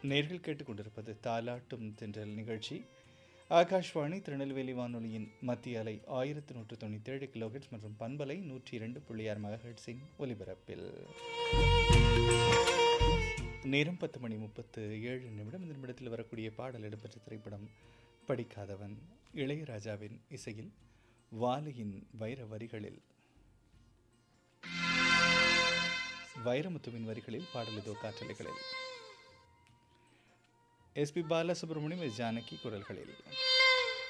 நேர்கள் கேட்டுக்கொண்டிருப்பது தாலாட்டும் தென்றல் நிகழ்ச்சி ஆகாஷ்வாணி திருநெல்வேலி வானொலியின் மத்திய அலை ஆயிரத்தி நூற்று தொண்ணூற்றி ஏழு கிலோஹெட்ஸ் மற்றும் பண்பலை நூற்றி இரண்டு புள்ளி ஆறு மெகாஹெட்ஸின் ஒலிபரப்பில் நேரம் பத்து மணி முப்பத்து ஏழு நிமிடம் இந்த நிமிடத்தில் வரக்கூடிய பாடல் இடம்பெற்ற திரைப்படம் படிக்காதவன் இளையராஜாவின் இசையில் வாலியின் வைர வரிகளில் வைரமுத்துவின் வரிகளில் பாடல் இதோ காற்றலைகளில் எஸ்பி பாலசுப்ரமணியம் எஸ் ஜானகி குரல்களில்